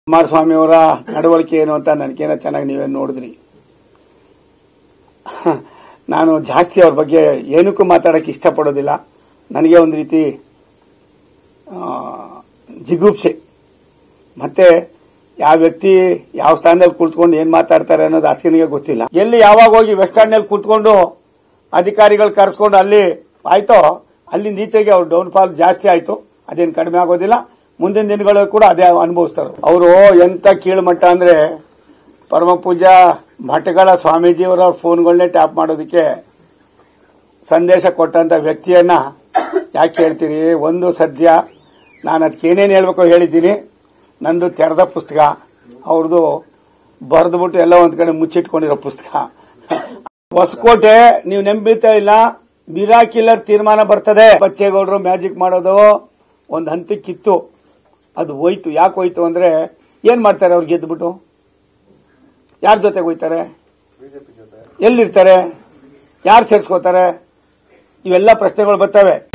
ಕುಮಾರಸ್ವಾಮಿ ಅವರ ನಡವಳಿಕೆ ಏನು ಅಂತ ನನಗೇನೋ ಚೆನ್ನಾಗಿ ನೀವೇ ನೋಡಿದ್ರಿ ನಾನು ಜಾಸ್ತಿ ಅವ್ರ ಬಗ್ಗೆ ಏನಕ್ಕೂ ಮಾತಾಡೋಕ್ಕೆ ಇಷ್ಟಪಡೋದಿಲ್ಲ ನನಗೆ ಒಂದು ರೀತಿ ಆ, ಜಿಗುಪ್ಸೆ ಮತ್ತೆ ಯಾವ ವ್ಯಕ್ತಿ ಯಾವ ಸ್ಥಾನದಲ್ಲಿ ಕುಳಿತುಕೊಂಡು ಏನು ಮಾತಾಡ್ತಾರೆ ಅನ್ನೋದು ಆತನಿಗೆ ಗೊತ್ತಿಲ್ಲ ಎಲ್ಲಿ ಯಾವಾಗ ಹೋಗಿ ವೆಸ್ಟ್ ಸ್ಟ್ಯಾಂಡ್ನಲ್ಲಿ ಕುಳಿತುಕೊಂಡು ಅಧಿಕಾರಿಗಳು ಕರೆಸ್ಕೊಂಡು ಅಲ್ಲಿ ಆಯ್ತೋ ಅಲ್ಲಿಂದ ಈಚೆಗೆ ಅವ್ರ ಡೌನ್ಫಾಲ್ ಜಾಸ್ತಿ ಆಯ್ತು ಅದೇನು ಕಡಿಮೆ ಆಗೋದಿಲ್ಲ ಮುಂದಿನ ದಿನಗಳಲ್ಲಿ ಕೂಡ ಅದೇ ಅನುಭವಿಸ್ತಾರೆ ಅವರು ಎಂತ ಕೀಳುಮಟ್ಟ ಅಂದ್ರೆ ಪರಮ ಪೂಜಾ ಮಠಗಳ ಸ್ವಾಮೀಜಿಯವರ ಫೋನ್ಗಳನ್ನೇ ಟ್ಯಾಪ್ ಮಾಡೋದಕ್ಕೆ ಸಂದೇಶ ಕೊಟ್ಟಂತ ವ್ಯಕ್ತಿಯನ್ನ ಯಾಕೆ ಹೇಳ್ತೀರಿ ಒಂದು ಸದ್ಯ ನಾನು ಅದಕ್ಕೆ ಏನೇನು ಹೇಳ್ಬೇಕು ಹೇಳಿದ್ದೀನಿ ನಂದು ತೆರೆದ ಪುಸ್ತಕ ಅವ್ರದ್ದು ಬರೆದ್ಬಿಟ್ಟು ಎಲ್ಲ ಒಂದ್ ಕಡೆ ಮುಚ್ಚಿಟ್ಕೊಂಡಿರೋ ಪುಸ್ತಕ ಹೊಸಕೋಟೆ ನೀವು ನಂಬಿತಾ ಇಲ್ಲ ಮಿರಾಕಿಲ್ಲರ್ ತೀರ್ಮಾನ ಬರ್ತದೆ ಬಚ್ಚೇಗೌಡರು ಮ್ಯಾಜಿಕ್ ಮಾಡೋದು ಒಂದು ಹಂತಕ್ಕಿತ್ತು ಅದು ಹೋಯ್ತು ಯಾಕೆ ಹೋಯ್ತು ಅಂದ್ರೆ ಏನ್ ಮಾಡ್ತಾರೆ ಅವ್ರು ಗೆದ್ದುಬಿಟ್ಟು ಯಾರ ಜೊತೆಗೆ ಹೋಯ್ತಾರೆ ಎಲ್ಲಿರ್ತಾರೆ ಯಾರು ಸೇರಿಸ್ಕೋತಾರೆ ಇವೆಲ್ಲ ಪ್ರಶ್ನೆಗಳು ಬರ್ತವೆ